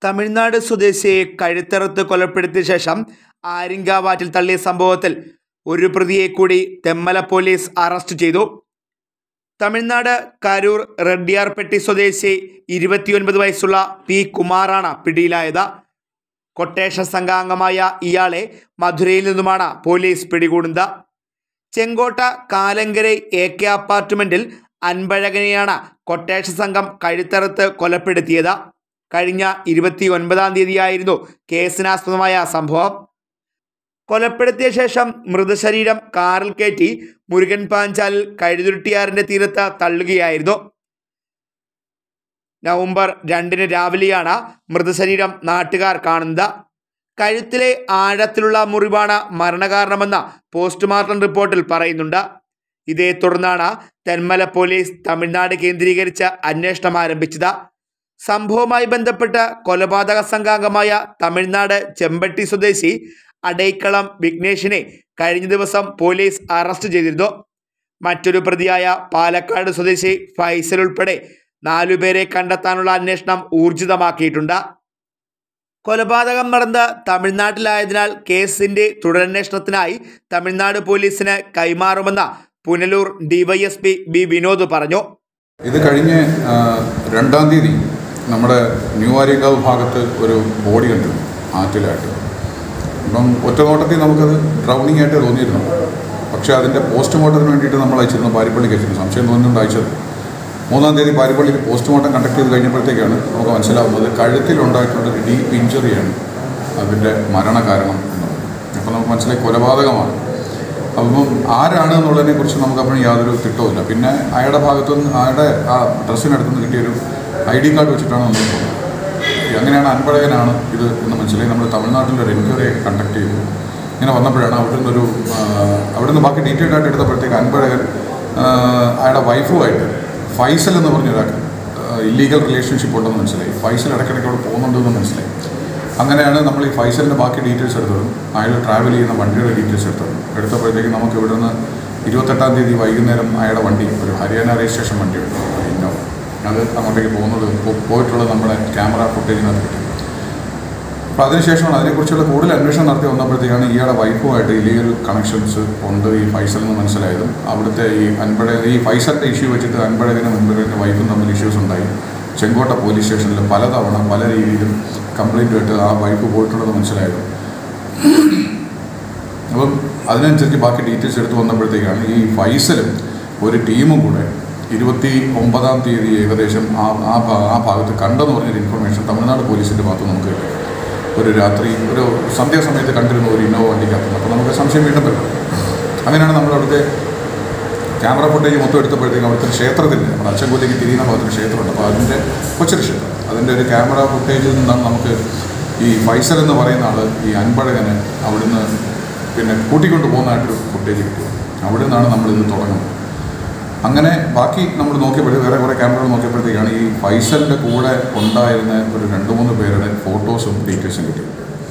തമിഴ്നാട് സ്വദേശിയെ കഴുത്തറുത്ത് കൊലപ്പെടുത്തിയ ശേഷം ആര്യങ്കാവാറ്റിൽ തള്ളിയ സംഭവത്തിൽ ഒരു പ്രതിയെ കൂടി തെമ്മല പോലീസ് അറസ്റ്റ് ചെയ്തു തമിഴ്നാട് കരൂർ റെഡ്ഡിയാർപെട്ടി സ്വദേശി ഇരുപത്തിയൊൻപത് വയസ്സുള്ള പി കുമാറാണ് പിടിയിലായത് കൊട്ടേഷൻ സംഘാംഗമായ ഇയാളെ മധുരയിൽ നിന്നുമാണ് പോലീസ് പിടികൂടുന്നത് ചെങ്കോട്ട കാലങ്കരെ എ കെ അപ്പാർട്ട്മെന്റിൽ അൻപഴകനെയാണ് കൊട്ടേഷൻ സംഘം കഴുത്തറുത്ത് കൊലപ്പെടുത്തിയത് കഴിഞ്ഞ ഇരുപത്തി ഒൻപതാം തീയതിയായിരുന്നു കേസിനാസ്പദമായ സംഭവം കൊലപ്പെടുത്തിയ ശേഷം മൃതശരീരം കാറിൽ കയറ്റി മുരുകൻ പാഞ്ചാലിൽ കഴുതുരുട്ടിയാറിന്റെ തീരത്ത് തള്ളുകയായിരുന്നു നവംബർ രണ്ടിന് രാവിലെയാണ് മൃതശരീരം നാട്ടുകാർ കാണുന്നത് കഴുത്തിലെ ആഴത്തിലുള്ള മുറിവാണ് മരണകാരണമെന്ന് പോസ്റ്റ്മോർട്ടം റിപ്പോർട്ടിൽ പറയുന്നുണ്ട് ഇതേ തുടർന്നാണ് തെന്മല പോലീസ് തമിഴ്നാട് കേന്ദ്രീകരിച്ച് അന്വേഷണം ആരംഭിച്ചത് സംഭവവുമായി ബന്ധപ്പെട്ട് കൊലപാതക സംഘാംഗമായ തമിഴ്നാട് ചെമ്പട്ടി സ്വദേശി അടൈക്കളം വിഘ്നേഷിനെ കഴിഞ്ഞ ദിവസം പോലീസ് അറസ്റ്റ് ചെയ്തിരുന്നു മറ്റൊരു പ്രതിയായ പാലക്കാട് സ്വദേശി ഫൈസൽ ഉൾപ്പെടെ നാലുപേരെ കണ്ടെത്താനുള്ള അന്വേഷണം ഊർജിതമാക്കിയിട്ടുണ്ട് കൊലപാതകം നടന്ന തമിഴ്നാട്ടിലായതിനാൽ കേസിന്റെ തുടരന്വേഷണത്തിനായി തമിഴ്നാട് പോലീസിന് കൈമാറുമെന്ന് പുനലൂർ ഡിവൈഎസ്പി ബി വിനോദ് പറഞ്ഞു ഇത് കഴിഞ്ഞ് ആ, രണ്ടാം തീയതി നമ്മുടെ ന്യൂ ആര്യങ്കാവ് ഭാഗത്ത് ഒരു ബോഡി കണ്ടു ആറ്റിലായിട്ട് അപ്പം ഒറ്റ നോട്ടത്തിൽ നമുക്കത് ഡ്രൗണിങ് ആയിട്ട് തോന്നിയിരുന്നു പക്ഷേ അതിൻ്റെ പോസ്റ്റ്മോർട്ടത്തിന് വേണ്ടിയിട്ട് നമ്മൾ അയച്ചിരുന്നു പാരിപ്പള്ളിക്ക് അയച്ചിരുന്നു സംശയം തോന്നുന്നുണ്ട് അയച്ചത് മൂന്നാം തീയതി പാരിപ്പള്ളിയിൽ പോസ്റ്റ്മോർട്ടം കണ്ടക്ട് ചെയ്ത് കഴിഞ്ഞപ്പോഴത്തേക്കാണ് നമുക്ക് മനസ്സിലാവുന്നത് കഴുത്തിലുണ്ടായിട്ടുള്ള ഒരു ഡീപ്പ് ഇഞ്ചുറിയാണ് അതിൻ്റെ മരണകാരണം എന്നുള്ളത് അപ്പോൾ നമുക്ക് മനസ്സിലായി കൊലപാതകമാണ് അപ്പം ആരാണ് എന്നുള്ളതിനെ കുറിച്ച് നമുക്ക് അപ്പോഴും യാതൊരു തിട്ടവുമില്ല പിന്നെ അയാളുടെ ഭാഗത്തുനിന്ന് അയാളുടെ ആ ഡ്രസ്സിനടുത്തുനിന്ന് കിട്ടിയൊരു ഐ ഡി കാർഡ് വെച്ചിട്ടാണ് നമ്മൾ പോകുന്നത് അങ്ങനെയാണ് അൻപഴകനാണ് ഇത് എന്ന് മനസ്സിലായി നമ്മൾ തമിഴ്നാട്ടിൽ ഒരു എൻക്വയറി കണ്ടക്ട് ചെയ്തു ഇങ്ങനെ വന്നപ്പോഴാണ് അവിടെ നിന്നൊരു അവിടെ നിന്ന് ബാക്കി ഡീറ്റെയിൽഡ് ആയിട്ട് എടുത്തപ്പോഴത്തേക്ക് അൻപഴകൻ ആ, അയാളുടെ വൈഫുമായിട്ട് ഫൈസൽ എന്ന് പറഞ്ഞൊരാൾക്ക് ഇല്ലീഗൽ റിലേഷൻഷിപ്പ് ഉണ്ടെന്ന് മനസ്സിലായി ഫൈസൽ ഇടയ്ക്കിടയ്ക്ക് അവിടെ പോകുന്നുണ്ടെന്ന് മനസ്സിലായി അങ്ങനെയാണ് നമ്മൾ ഈ ഫൈസലിൻ്റെ ബാക്കി ഡീറ്റെയിൽസ് എടുത്തതും അയാൾ ട്രാവൽ ചെയ്യുന്ന വണ്ടിയുടെ ഡീറ്റെയിൽസ് എടുത്തതും എടുത്തപ്പോഴത്തേക്ക് നമുക്ക് ഇവിടെ നിന്ന് ഇരുപത്തെട്ടാം തീയതി വൈകുന്നേരം അയാളുടെ വണ്ടി ഒരു ഹരിയാന രജിസ്ട്രേഷൻ വണ്ടിയുണ്ട് ഇന്നോവ അത് അങ്ങോട്ടേക്ക് പോകുന്നത് പോ- പോയിട്ടുള്ളത് നമ്മുടെ ക്യാമറ ഫുട്ടേജിനകത്ത് കിട്ടി അപ്പോൾ അതിനുശേഷമാണ് അതിനെക്കുറിച്ചുള്ള കൂടുതൽ അന്വേഷണം നടത്തി വന്നപ്പോഴത്തേക്കാണ് ഇയാളുടെ വൈഫുമായിട്ട് ഇല്ലീഗൽ കണക്ഷൻസ് ഉണ്ട് ഈ ഫൈസൽ എന്ന് മനസ്സിലായതും അവിടുത്തെ ഈ അൻപഴ ഈ ഫൈസലിൻ്റെ ഇഷ്യൂ വെച്ചിട്ട് അൻപഴകനും അൻപഴകൻ്റെ വൈഫും തമ്മിൽ ഇഷ്യൂസ് ഉണ്ടായി ചെങ്കോട്ട പോലീസ് സ്റ്റേഷനിൽ പലതവണ പല രീതിയിലും കംപ്ലൈൻറ്റ് ആയിട്ട് ആ വൈഫ് പോയിട്ടുള്ളത് മനസ്സിലായത് അപ്പം അതിനനുസരിച്ച് ബാക്കി ഡീറ്റെയിൽസ് എടുത്ത് വന്നപ്പോഴത്തേക്കാണ് ഈ ഫൈസലും ഒരു ടീമും കൂടെ ഇരുപത്തി ഒമ്പതാം തീയതി ഏകദേശം ആ ആ ഭാ- ആ ഭാഗത്ത് കണ്ടെന്ന് പറഞ്ഞൊരു ഇൻഫർമേഷൻ തമിഴ്നാട് പോലീസിൻ്റെ ഭാഗത്ത് നമുക്ക് കിട്ടി ഒരു രാത്രി ഒരു സന്ധ്യാസമയത്ത് കണ്ടിരുന്ന ഒരു ഇന്നോവ വണ്ടിക്കകത്ത് അപ്പോൾ നമുക്ക് സംശയം വീണ്ടും വരും അങ്ങനെയാണ് നമ്മൾ അവിടുത്തെ ക്യാമറ ഫുട്ടേജ് മൊത്തം എടുത്തപ്പോഴത്തേക്കും അവിടുത്തെ ഒരു ക്ഷേത്രത്തിൻ്റെ നമ്മുടെ അച്ചൻകോലേക്ക് തിരിയുന്ന ഭാഗത്തൊരു ക്ഷേത്രമുണ്ട് അപ്പോൾ അതിൻ്റെ കൊച്ചൊരു ക്ഷേത്രം അതിൻ്റെ ഒരു ക്യാമറ ഫുട്ടേജിൽ നിന്നാണ് നമുക്ക് ഈ ഫൈസൽ എന്ന് പറയുന്ന ആൾ ഈ അൻപഴകനെ അവിടുന്ന് പിന്നെ കൂട്ടിക്കൊണ്ട് പോകുന്നതായിട്ടൊരു ഫുട്ടേജ് കിട്ടി അവിടെ നിന്നാണ് നമ്മളിത് തുടങ്ങുന്നത് അങ്ങനെ ബാക്കി നമ്മൾ നോക്കിയപ്പോഴത്തേക്ക് വേറെ കുറേ ക്യാമറകൾ നോക്കിയപ്പോഴത്തേക്കാണ് ഈ ഫൈസലിൻ്റെ കൂടെ ഉണ്ടായിരുന്ന ഒരു രണ്ട് മൂന്ന് പേരുടെ ഫോട്ടോസും ഡീറ്റെയിൽസും കിട്ടി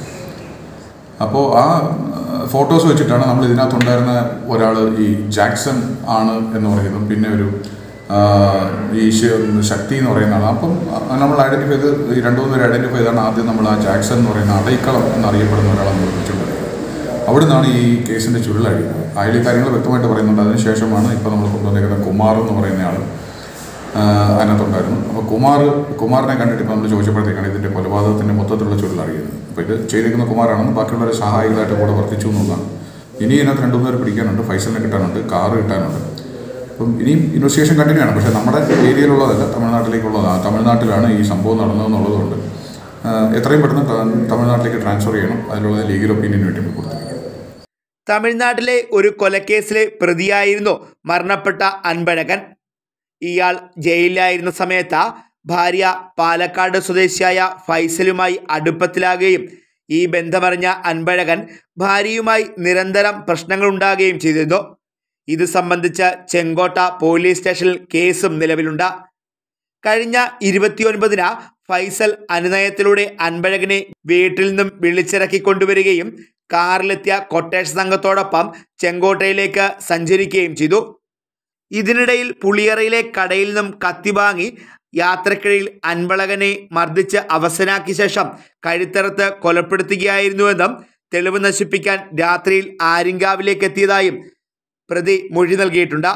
അപ്പോൾ ആ ഫോട്ടോസ് വെച്ചിട്ടാണ് നമ്മൾ ഇതിനകത്തുണ്ടായിരുന്ന ഒരാൾ ഈ ജാക്സൺ ആണ് എന്ന് പറയുന്നതും പിന്നെ ഒരു ആ, ഈ ശ- ശക്തി എന്ന് പറയുന്ന ആൾ അപ്പം നമ്മൾ ഐഡൻറ്റിഫൈ ചെയ്ത് ഈ രണ്ട് മൂന്ന് പേര് ഐഡൻറ്റിഫൈ ചെയ്താണ് ആദ്യം നമ്മൾ ആ ജാക്സൺ എന്ന് പറയുന്ന അടൈക്കളം എന്നറിയപ്പെടുന്ന ഒരാളെ നമ്മൾ വിളിച്ചിട്ടുണ്ടായിരുന്നത് അവിടെ നിന്നാണ് ഈ കേസിൻ്റെ ചുരുളഴിയുന്നത് അതിൽ കാര്യങ്ങൾ വ്യക്തമായിട്ട് പറയുന്നുണ്ട് അതിനുശേഷമാണ് ഇപ്പോൾ നമ്മൾ കൊണ്ടുവന്നേക്കുന്ന കുമാർ എന്ന് പറയുന്ന ആൾ അതിനകത്തുണ്ടായിരുന്നു അപ്പോൾ കുമാർ കുമാറിനെ കണ്ടിട്ട് ഇപ്പോൾ നമ്മൾ ചോദിച്ചപ്പോഴത്തേക്കാണ് ഇതിൻ്റെ കൊലപാതകത്തിൻ്റെ മൊത്തത്തിലുള്ള ചുരുളറിയുന്നത് അപ്പോൾ ഇത് ചെയ്തേക്കുന്ന കുമാറാണെന്ന് ബാക്കിയുള്ളവരെ സഹായികളായിട്ട് കൂടെ വർദ്ധിച്ചു എന്നുള്ളതാണ് ഇനി ഇതിനകത്ത് രണ്ടു മൂന്ന് പേര് പിടിക്കാനുണ്ട് ഫൈസലിനെ കിട്ടാനുണ്ട് കാറ് കിട്ടാനുണ്ട് അപ്പം ഇനിയും ഇൻവെസ്റ്റിഗേഷൻ കണ്ടിന്യൂ ആണ് പക്ഷേ നമ്മുടെ ഏരിയയിലുള്ളതല്ല തമിഴ്നാട്ടിലേക്കുള്ളതാണ് തമിഴ്നാട്ടിലാണ് ഈ സംഭവം നടന്നതെന്നുള്ളതുകൊണ്ട് ആ, എത്രയും പെട്ടെന്ന് ത- തമിഴ്നാട്ടിലേക്ക് ട്രാൻസ്ഫർ ചെയ്യണം അതിലുള്ള ലീഗൽ ഒപ്പീനിയൻ വേണ്ടി നമ്മൾ കൊടുത്തിരിക്കും തമിഴ്നാട്ടിലെ ഒരു കൊലക്കേസിലെ പ്രതിയായിരുന്നു മരണപ്പെട്ട അൻപഴകൻ ഇയാൾ ജയിലിലായിരുന്ന സമയത്ത് ഭാര്യ പാലക്കാട് സ്വദേശിയായ ഫൈസലുമായി അടുപ്പത്തിലാകുകയും ഈ ബന്ധമറിഞ്ഞ അൻപഴകൻ ഭാര്യയുമായി നിരന്തരം പ്രശ്നങ്ങളുണ്ടാകുകയും ചെയ്തിരുന്നു ഇത് സംബന്ധിച്ച് ചെങ്കോട്ട പോലീസ് സ്റ്റേഷനിൽ കേസും നിലവിലുണ്ട് കഴിഞ്ഞ ഇരുപത്തിയൊൻപതിന് ഫൈസൽ അനുനയത്തിലൂടെ അൻപഴകനെ വീട്ടിൽ നിന്നും വിളിച്ചിറക്കി കൊണ്ടുവരികയും കാറിലെത്തിയ കൊട്ടേഷൻ സംഘത്തോടൊപ്പം ചെങ്കോട്ടയിലേക്ക് സഞ്ചരിക്കുകയും ചെയ്തു ഇതിനിടയിൽ പുളിയറയിലെ കടയിൽ നിന്നും കത്തി വാങ്ങി യാത്രക്കിടയിൽ അൻപളകനെ മർദ്ദിച്ച് അവസനാക്കിയ ശേഷം കഴുത്തറത്ത് കൊലപ്പെടുത്തുകയായിരുന്നുവെന്നും തെളിവ് നശിപ്പിക്കാൻ രാത്രിയിൽ ആര്യങ്കാവിലേക്ക് എത്തിയതായും പ്രതി മൊഴി നൽകിയിട്ടുണ്ട്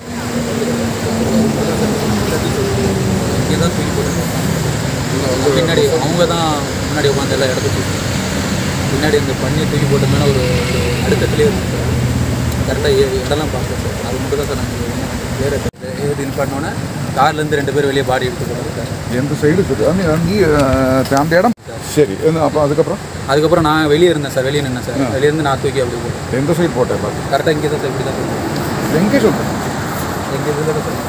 இங்கே தான் தூக்கி போட்டுருக்கோம் பின்னாடி அவங்க தான் முன்னாடி உட்காந்து எல்லாம் இடத்த தூக்கி பின்னாடி இந்த பண்ணி தூக்கி போட்ட மேலே ஒரு ஒரு அடுத்தத்துலேயே இருக்கும் சார் கரெக்டாக இடம்லாம் பார்த்தேன் சார் அது மட்டும் தான் சார் நாங்கள் வேறு ஏறி நிப்பாட்டினோன்னே கார்லேருந்து ரெண்டு பேர் வெளியே பாடி எடுத்து போட்டாங்க சார் എന്ത് സൈഡ് നീ அந்த இடம் சரி അപ്പോൾ அதுக்கப்புறம் அதுக்கப்புறம் நான் வெளியே இருந்தேன் சார் வெளியே நின்னேன் சார் வெளியேருந்து நான் தூக்கி அப்படி போட்டேன் எந்த சைடு போட்டேன் பார்த்து கரெக்டாக இங்கே தான் சார் இப்படி தான் சார் எங்கே சொல்கிறேன் எங்கே இதில் சார்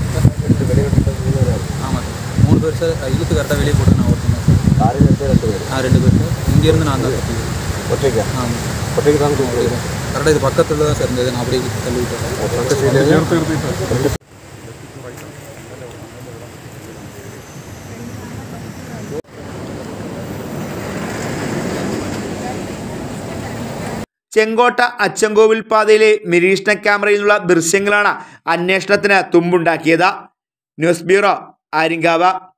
ஆமாம் சார் மூணு பேர் சார் இழுத்து கரெக்டாக வெளியே போட்டு நான் ஒருத்தன் சார் காரில் எடுத்து ரெண்டு பேர் ஆ ரெண்டு பேர் சார் இங்கேருந்து நான் தான் ஒற்றைக்கா ஆமாம் ஒற்றைக்கு தான் தூங்குறது கரெக்டாக இது பக்கத்தில் தான் சார் இருந்தது நான் அப்படியே தள்ளி விட்டேன் ஃப்ரண்ட் சைடு ചെങ്കോട്ട അച്ചൻകോവിൽ പാതയിലെ നിരീക്ഷണ ക്യാമറയിൽ നിന്നുള്ള ദൃശ്യങ്ങളാണ് അന്വേഷണത്തിന് തുമ്പുണ്ടാക്കിയത് ന്യൂസ് ബ്യൂറോ ആര്യങ്കാവ്